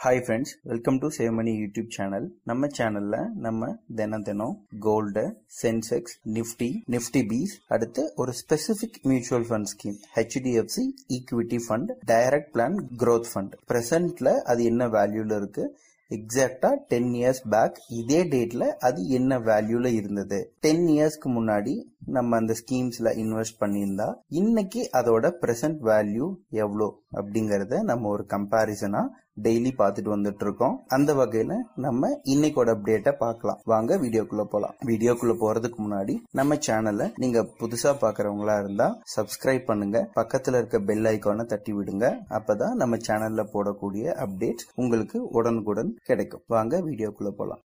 hi friends welcome to save money YouTube channel நம்ம சேனல்ல நம்ம தினம் தினம் கோல்டு சென்செக்ஸ் நிஃப்டி நிஃப்டி பீஸ் அடுத்து ஒரு specific mutual fund scheme HDFC equity fund direct plan growth fund பிரசன்ட்ல அது என்ன வேல்யூல இருக்கு எக்ஸாக்டா டென் இயர்ஸ் பேக் இதே டேட்ல அது என்ன வேல்யூல இருந்தது டென் இயர்ஸ்க்கு முன்னாடி நம்ம அந்த ஸ்கீம்ஸ்ல இன்வெஸ்ட் பண்ணியிருந்தா இன்னைக்கு அதோட பிரசன்ட் வேல்யூ எவ்வளோ அப்படிங்கறத நம்ம ஒரு கம்பாரிசனா டெய்லி பார்த்துட்டு வந்துட்டு இருக்கோம் அந்த வகையில நம்ம இன்னைக்கோட அப்டேட்டை பார்க்கலாம் வாங்க வீடியோக்குள்ள போலாம் வீடியோக்குள்ள போறதுக்கு முன்னாடி நம்ம சேனலை நீங்க புதுசா பாக்குறவங்களா இருந்தா சப்ஸ்கிரைப் பண்ணுங்க பக்கத்துல இருக்க பெல் ஐக்கானை தட்டி விடுங்க அப்பதான் நம்ம சேனல்ல போடக்கூடிய அப்டேட்ஸ் உங்களுக்கு உடனுக்குடன் கிடைக்கும் வாங்க வீடியோக்குள்ள போலாம்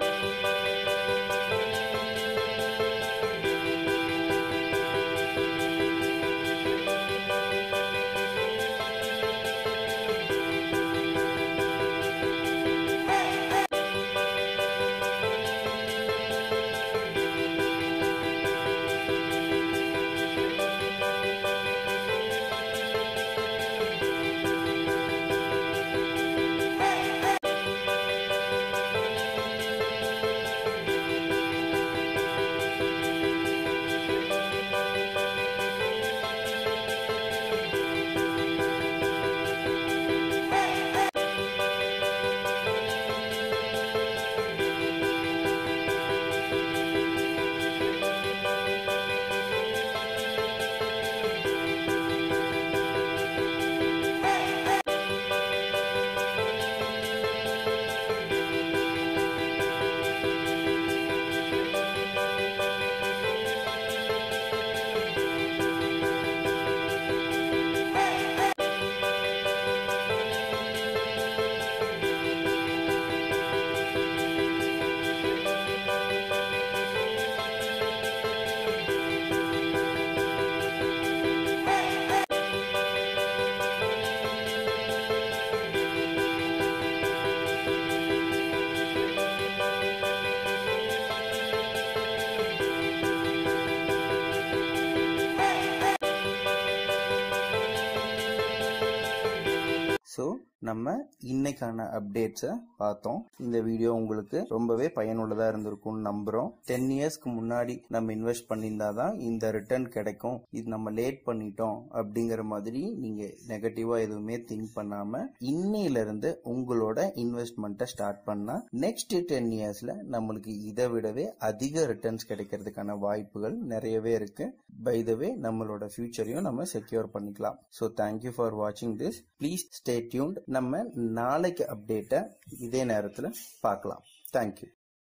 ஸோ நம்ம இன்னைக்கான அப்டேட்ஸை பார்த்தோம் இந்த வீடியோ உங்களுக்கு ரொம்பவே பயனுள்ளதா இருந்திருக்கும்னு நம்புறோம் டென் இயர்ஸ்க்கு முன்னாடி நம்ம இன்வெஸ்ட் பண்ணியிருந்தாதான் இந்த ரிட்டர்ன் கிடைக்கும் இது நம்ம லேட் பண்ணிட்டோம் அப்படிங்கிற மாதிரி நீங்க நெகட்டிவா எதுவுமே திங்க் பண்ணாம இன்னையில இருந்து உங்களோட இன்வெஸ்ட்மெண்ட்டை ஸ்டார்ட் பண்ணா நெக்ஸ்ட் டென் இயர்ஸ்ல நம்மளுக்கு இதை விடவே அதிக ரிட்டர்ன்ஸ் கிடைக்கிறதுக்கான வாய்ப்புகள் நிறையவே இருக்கு பை த வே நம்மளோட ஃபியூச்சரையும் நம்ம செக்யூர் பண்ணிக்கலாம் ஸோ தேங்க்யூ ஃபார் வாட்சிங் திஸ் ப்ளீஸ் ஸ்டே டியூன்ட் நம்ம நாளைக்கு அப்டேட்டை இதே நேரத்தில் பார்க்கலாம் தேங்க்யூ